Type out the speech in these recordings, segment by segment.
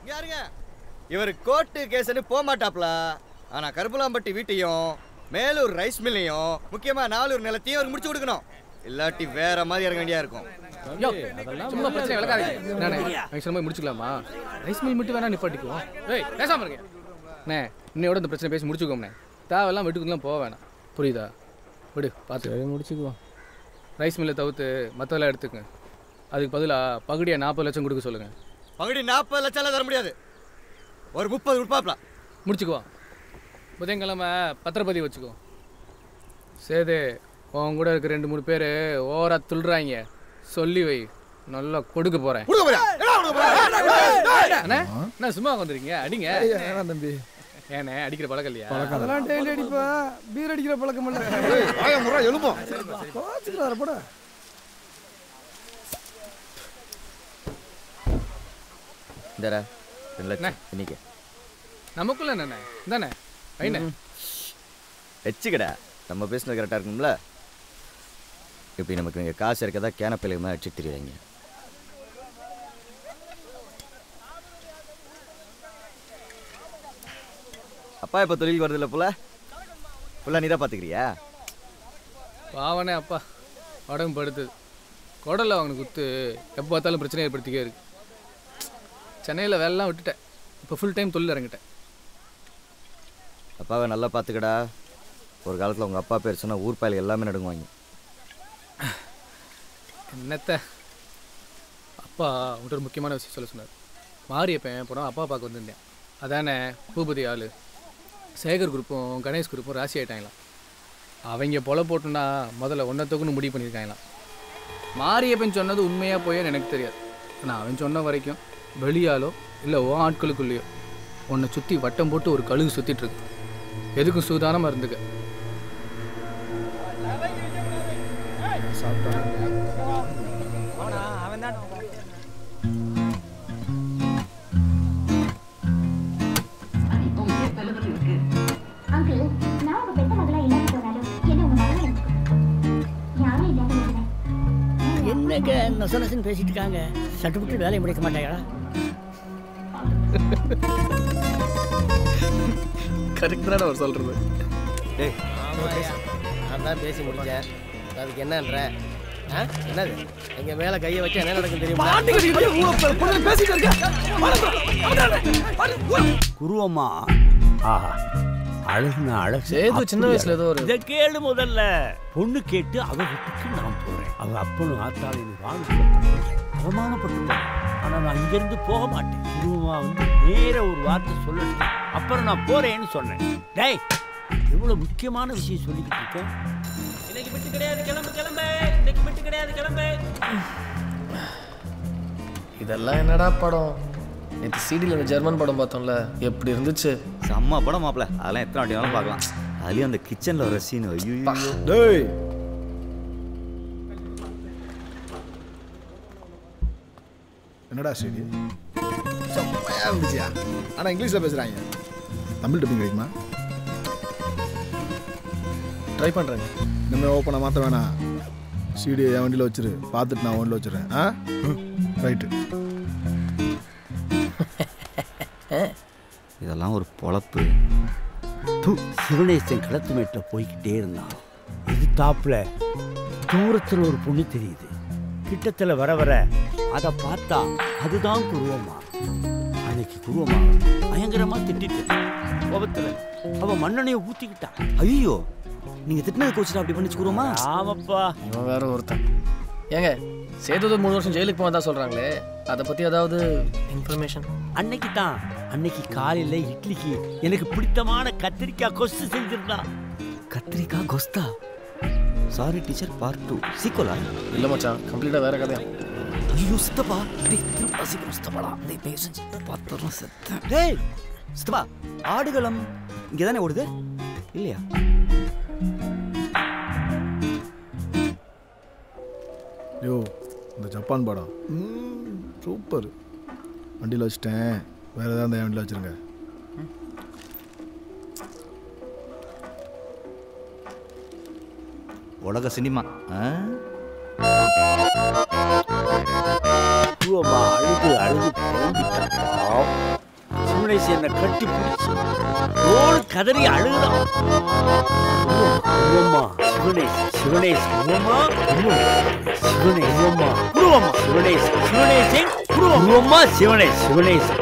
இங்க யாருங்க இவர் கோர்ட்டு கேஸ்னு போக மாட்டாப்ல ஆனா கருப்புலாம்பட்டி வீட்டையும் மேலூர் ரைஸ் மில்லையும் முக்கியமா நாலூர் நிலத்தையும் அவர் முடிச்சு கொடுக்கணும் இல்லாட்டி வேற மாதிரி இறங்க வேண்டியா இருக்கும் யோ, சும்மா பிரச்சனை விளக்காதீங்க நானே ஃபங்க்ஷன் போய் முடிச்சுக்கலாமா ரைஸ் மில் மட்டும் வேணா நிப்பாட்டிக்குவோம் ஏய் பேசாம இருங்க அண்ணே இன்னையோட இந்த பிரச்சனை பேசி முடிச்சுக்கோம்ண்ணே தேவையெல்லாம் வீட்டுக்குலாம் போக வேணாம் புரியுதா விடு பார்த்து சரி முடிச்சுக்குவோம் ரைஸ் மில்லை தவிர்த்து மற்றதெல்லாம் எடுத்துக்கங்க அதுக்கு பதிலாக பகுடியாக நாற்பது லட்சம் கொடுக்க சொல்லுங்கள் பகுடி நாற்பது லட்சம் எல்லாம் தர முடியாது ஒரு முப்பது கொடுப்பாப்ல முடிச்சுக்குவோம் புதன்கிழமை பத்திரப்பதி வச்சுக்கோ சேது உன் கூட இருக்க ரெண்டு மூணு பேர் ஓவரா துள்ளுறாங்க சொல்லி வை நல்லா கொடுக்க போறேன் அண்ணே என்ன சும்மா வந்துருக்கீங்க அடிங்க வேணாம் தம்பி ஏண்ணே அடிக்கிற பழக்கம் இல்லையா அதெல்லாம் டெய்லி அடிப்பா பீர் அடிக்கிற பழக்கம் இல்ல எழுப்போம் கோச்சுக்கிறாரு போட இந்தரா ரெண்டு லட்சம் இன்னைக்கு நமக்குள்ள என்னண்ணே இந்தானே வைண்ணே வச்சுக்கடா நம்ம பேசுனது கரெக்டாக இருக்கும்ல இப்படி நமக்கு இங்கே காசு இருக்கதா கேனப்பிள்ளைங்க அடிச்சு தெரியுறாங்க அப்பா இப்போ தொழில் வருதுல்ல புள்ள புள்ள நீ தான் பார்த்துக்கிறியா பாவனே அப்பா உடம்பு படுத்துது குடலில் அவனுக்கு குத்து எப்போ பார்த்தாலும் பிரச்சனை ஏற்படுத்திக்கே இருக்கு சென்னையில் வேலைலாம் விட்டுட்டேன் இப்போ ஃபுல் டைம் தொழில் இறங்கிட்டேன் அப்பாவை நல்லா பார்த்துக்கடா ஒரு காலத்தில் உங்கள் அப்பா பேர் சொன்னால் ஊர் பயலுக்கு எல்லாமே நடுங்குவாங்க என்னத்த அப்பா உன்கிட்ட ஒரு முக்கியமான விஷயம் சொல்ல சொன்னார் மாரியப்பன் போனால் அப்பா பார்க்க வந்திருந்தேன் அதானே பூபதி ஆள் சேகர் குரூப்பும் கணேஷ் குரூப்பும் ராசி ஆயிட்டாங்களாம் அவங்க பொல போட்டுனா முதல்ல ஒன்றத்துக்குன்னு முடிவு பண்ணியிருக்காங்களாம் மாரியப்பன் சொன்னது உண்மையாக போயேன்னு எனக்கு தெரியாது ஆனால் அவன் சொன்ன வரைக்கும் வெளியாலோ இல்லை ஓ ஆட்களுக்குள்ளேயோ உன்னை சுற்றி வட்டம் போட்டு ஒரு கழுகு சுற்றிட்டு இருக்கு எதுக்கும் சூதானமாக இருந்துக்க அங்கிள் நான் உங்க பெத்த மகளா இல்லாம போனாலும் என்ன உங்க மகளா நினைச்சுக்கோங்க யாரும் இல்லாம இருக்கிறேன் என்னங்க நொச நொசன்னு பேசிட்டு இருக்காங்க சட்டுப்பட்டு வேலையை முடிக்க மாட்டாங்களா கரெக்ட் தானே அவர் சொல்கிறது டேய் நான் தான் பேசி முடிச்சேன் அதுக்கு என்னன்ற ஆ? என்னது எங்க மேல கையை வச்சு என்ன நடக்கும் தெரியுமா குருவம்மா ஆஹா அழகுனா அழகு சேது சின்ன வயசுல ஏதோ ஒரு இதை கேளு முதல்ல பொண்ணு கேட்டு அவ வீட்டுக்கு நான் போறேன் அவ அப்பனும் ஆத்தாளின் வாழ்க்கை அவமானப்பட்டுட்டான் ஆனா நான் இங்கிருந்து போக மாட்டேன் குருவமா வந்து நேர ஒரு வார்த்தை சொல்லட்டும் அப்புறம் நான் போறேன்னு சொன்னேன் டேய் எவ்வளவு முக்கியமான விஷயம் சொல்லிக்கிட்டு இருக்கேன் இன்னைக்கு விட்டு கிடையாது கிளம்பு கிளம்பு இன்னைக்கு விட்டு கிடையாது கிளம்பு இதெல்லாம் என்னடா படம் நேற்று சிடியில் அந்த ஜெர்மன் படம் பார்த்தோம்ல எப்படி இருந்துச்சு செம்ம படம் மாப்பிள அதெல்லாம் எத்தனை வாட்டி வேணாலும் பார்க்கலாம் அதுலேயும் அந்த கிச்சனில் வர சீன் ஐயோ டேய் என்னடா ஸ்டேடி செம்மையா இருந்துச்சியா ஆனா இங்கிலீஷ்ல பேசுறாங்க தமிழ் டப்பிங் கிடைக்குமா ட்ரை பண்ணுறேங்க இனிமேல் ஓப்பனை மாற்ற வேணாம் சிடி என் வண்டியில் வச்சிரு பார்த்துட்டு நான் ஒன்றில் வச்சிடுறேன் ஆ ரைட்டு இதெல்லாம் ஒரு பொழப்பு தூ சிவனேசன் கிழத்து மேட்டில் போய்கிட்டே இருந்தான் இது தாப்புல தூரத்தில் ஒரு பொண்ணு தெரியுது கிட்டத்தில் வர வர அதை பார்த்தா அதுதான் குருவம்மா அன்னைக்கு குருவம்மா பயங்கரமா திட்டிட்டு கோபத்தில் அவ மண்ணெண்ணையை ஊத்திக்கிட்டான் ஐயோ நீங்கள் திட்டினது கோச்சிட்டு அப்படி பண்ணி வச்சுக்கிறோமா ஆமாப்பா இவன் வேற ஒருத்தன் ஏங்க சேது மூணு வருஷம் ஜெயிலுக்கு போனதா சொல்கிறாங்களே அதை பற்றி ஏதாவது இன்ஃபர்மேஷன் அன்னைக்கு தான் அன்னைக்கு காலையில் இட்லிக்கு எனக்கு பிடித்தமான கத்திரிக்காய் கொசு செஞ்சிருந்தான் கத்திரிக்காய் கொஸ்தா சாரி டீச்சர் பார்ட் டூ சீக்கோலா இல்லை மச்சான் கம்ப்ளீட்டாக வேற கதையா ஐயோ சித்தப்பா டேய் திரும்ப சீக்கிரம் சித்தப்பாடா டேய் தயவு செஞ்சு பார்த்துறோம் செத்தேன் டேய் சித்தப்பா ஆடுகளம் இங்கே தானே ஓடுது இல்லையா யோ இந்த ஜப்பான் படம் சூப்பர் வண்டியில் வச்சுட்டேன் வேற ஏதாவது என் வண்டியில் வச்சிருங்க உலக சினிமா ஆ குருவம்மா அழுது அழுது புலம்பிட்டான். சிவனேஷ் என்னை கட்டி பிடிச்சி ஓடு கதறி அழுகுறான் உருவம்மா சிவனேஷ் சிவனேஷ் உருவம்மா சிவனேஷ் உருவம்மா உருவம்மா சிவனேஷ் சிவனேஷ் உருவம்மா சிவனேஷ் சிவனேஷ்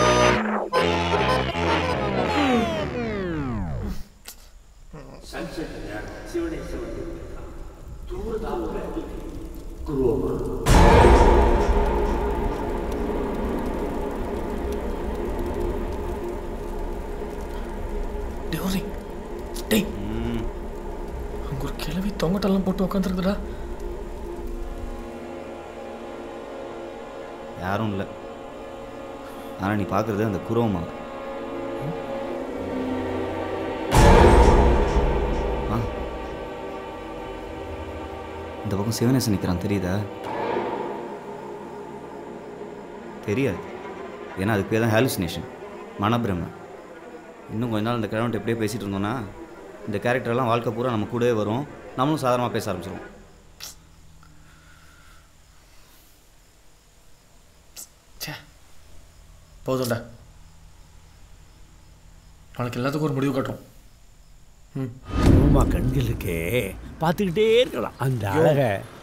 டேய் டேய் அங்க ஒரு கிழவி தொங்கட்டெல்லாம் போட்டு உட்காந்துருக்குடா யாரும் இல்லை ஆனால் நீ பார்க்குறது அந்த குரோமா ஆ இந்த பக்கம் சிவனேசன் நிற்கிறான் தெரியுதா தெரியாது ஏன்னா அதுக்கு பேர் தான் ஹாலுசினேஷன் மனப்பிரமை இன்னும் கொஞ்ச நாள் இந்த கிழவன்ட்டு எப்படியே பேசிகிட்டு இருந்தோன்னா இந்த கேரக்டர்லாம் வாழ்க்கை பூரா நம்ம கூடவே வரும் நம்மளும் சாதாரணமாக பேச ஆரம்பிச்சிருவோம் ச்சே போதும்டா நாளைக்கு எல்லாத்துக்கும் ஒரு முடிவு கட்டுறோம் ம் உருவமா கண்கள் இருக்கே பார்த்துக்கிட்டே இருக்கலாம் அந்த அழக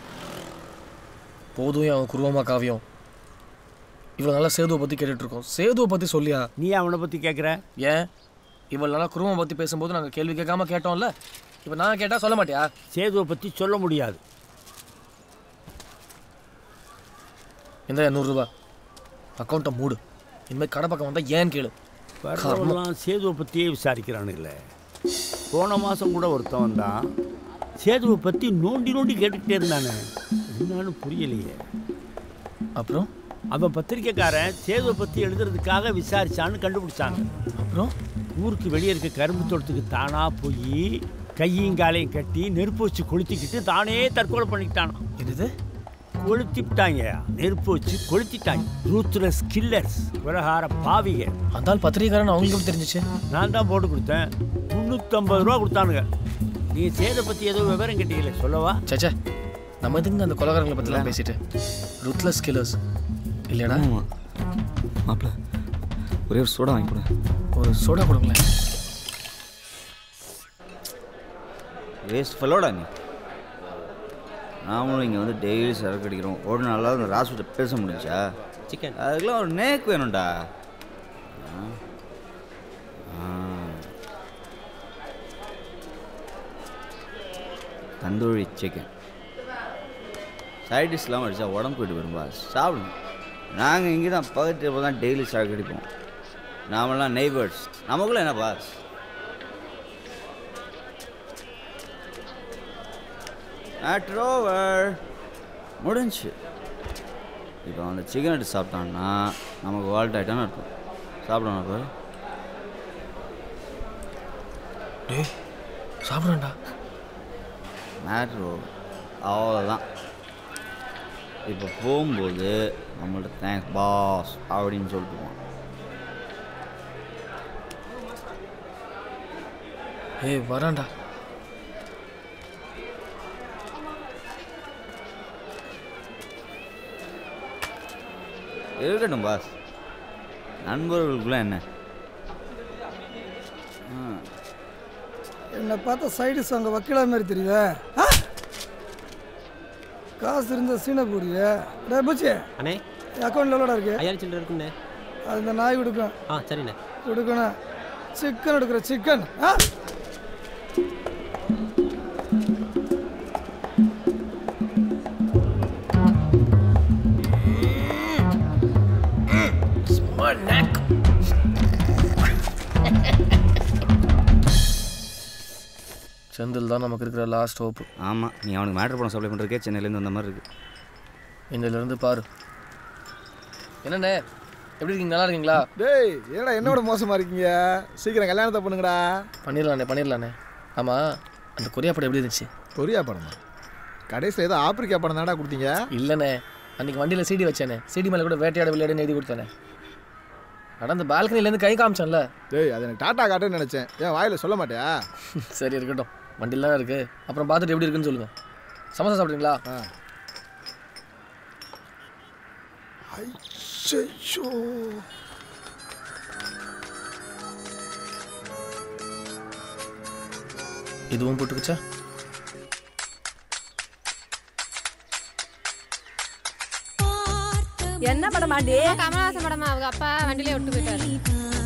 போதும் அவன் குருவமா காவியம் இவ்வளோ நாளாக சேதுவை பற்றி கேட்டுட்ருக்கோம் சேதுவை பற்றி சொல்லியா நீ அவனை பற்றி கேட்குற ஏன் இவ்வளோ நாளாக குருவம் பற்றி பேசும்போது நாங்கள் கேள்வி கேட்காம கேட்டோம்ல இப்போ நான் கேட்டால் சொல்ல மாட்டியா சேதுவை பற்றி சொல்ல முடியாது இந்த நூறுரூபா அக்கௌண்ட்டை மூடு இனிமேல் கடை பக்கம் வந்தால் ஏன்னு கேளு வர்றவெல்லாம் சேதுவை பற்றியே விசாரிக்கிறானுங்களே போன மாதம் கூட ஒருத்தன் வந்தான் சேதுவை பற்றி நோண்டி நோண்டி கேட்டுக்கிட்டே இருந்தானே என்னன்னு புரியலையே அப்புறம் அவன் பத்திரிக்கைக்காரன் சேதுவை பற்றி எழுதுறதுக்காக விசாரிச்சான்னு கண்டுபிடிச்சாங்க அப்புறம் ஊருக்கு வெளியே இருக்க கரும்பு தோட்டத்துக்கு தானாக போய் கையும் காலையும் கட்டி நெருப்பு வச்சு கொளுத்திக்கிட்டு தானே தற்கொலை பண்ணிக்கிட்டானான் என்னது கொளுத்திட்டாங்க நெருப்பு வச்சு கொளுத்திட்டாங்க ரூத்லெஸ் கில்லர்ஸ் விவகார பாவிக அந்த ஆள் பத்திரிகைக்காரன் அவங்களுக்கு எப்படி தெரிஞ்சிச்சு நான் தான் போட்டு கொடுத்தேன் முந்நூற்றம்பது ரூபா கொடுத்தானுங்க நீ சேதை பற்றி ஏதோ விவரம் கேட்டீங்களே சொல்லவா சேச்சே நம்ம எதுங்க அந்த கொலகாரங்களை பற்றிலாம் பேசிட்டு ருத்லஸ் கில்லர்ஸ் இல்லையாடா ஆமாம் மாப்பிள்ள ஒரே ஒரு சோடா வாங்கி கொடு ஒரு சோடா கொடுங்களேன் வேஸ்ட் ஃபெல்லோடா நீ நாமளும் இங்கே வந்து டெய்லி சரக்கு அடிக்கிறோம் ஒரு நாளாவது இந்த ராசுகிட்ட பேச முடிஞ்சா சிக்கன் அதுக்கெல்லாம் ஒரு நேக் வேணும்டா ஆ. ஆ. தந்தூரி சிக்கன் சைட் டிஷ்லாம் அடித்தா உடம்பு போயிட்டு வரும்பா சாப்பிடுங்க நாங்கள் இங்கே தான் பக்கத்து தான் டெய்லி சரக்கு அடிப்போம் நாமெல்லாம் நெய்பர்ஸ் நமக்குள்ள என்ன பாஸ் மேட்ரு ஓவர் முடிஞ்சு இப்போ அந்த சிக்கன் எடுத்து சாப்பிட்டான்னா நமக்கு வால்ட் ஆகிட்டான்னு அர்த்தம் சாப்பிடணும் அப்போ டேய் சாப்பிட்றேன்டா மேட்ரு அவ்வளோதான் இப்போ போகும்போது நம்மள்ட்ட தேங்க்ஸ் பாஸ் அப்படின்னு சொல்லிட்டு போவோம் ஏய் வரான்டா இருக்கட்டும் பாஸ் நண்பர்களுக்குள்ள என்ன என்னை பார்த்தா சைடிஸ் அங்கே வக்கீலா மாதிரி தெரியுதா ஆ? காசு இருந்த சீனை போடிய டே பூச்சி அண்ணே அக்கௌண்ட்ல எவ்வளோடா இருக்கு ஐயாயிரம் சில்லற இருக்குண்ணே அது இந்த நாய் கொடுக்கும் ஆ சரிண்ணே கொடுக்கணும் சிக்கன் எடுக்கிற சிக்கன் ஆ செந்தில் தான் நமக்கு இருக்கிற லாஸ்ட் ஹோப்பு ஆமாம் நீ அவனுக்கு மேட்ரு பணம் சப்ளை பண்ணுறக்கே சென்னையிலேருந்து வந்த மாதிரி இருக்கு இருந்து பாரு என்னண்ணே எப்படி இருக்கீங்க நல்லா இருக்கீங்களா டேய் என்னடா என்னோட மோசமா இருக்கீங்க சீக்கிரம் கல்யாணத்தை பண்ணுங்கடா பண்ணிடலாண்ணே பண்ணிடலாண்ணே ஆமாம் அந்த கொரியா படம் எப்படி இருந்துச்சு கொரியா படமா கடைசியில் ஏதோ ஆப்பிரிக்கா படம் தான்டா கொடுத்தீங்க இல்லைண்ணே அன்னைக்கு வண்டியில் சிடி வச்சேனே சிடி மேலே கூட வேட்டையாட விளையாடுன்னு எழுதி கொடுத்தேனே ஆனால் அந்த பால்கனிலேருந்து கை காமிச்சேன்ல டேய் அது எனக்கு டாட்டா காட்டுன்னு நினச்சேன் ஏன் வாயில் சொல்ல மாட்டியா சரி இருக்கட்டும் வண்டியில் தான் இருக்குது அப்புறம் பார்த்துட்டு எப்படி இருக்குன்னு சொல்லுங்கள் சமோசா சாப்பிட்றீங்களா ஐயோ இதுவும் போட்டுக்குச்சா என்ன படம் ஆண்டி கமலஹாசன் படமா அவங்க அப்பா வண்டியிலே விட்டு போயிட்டாரு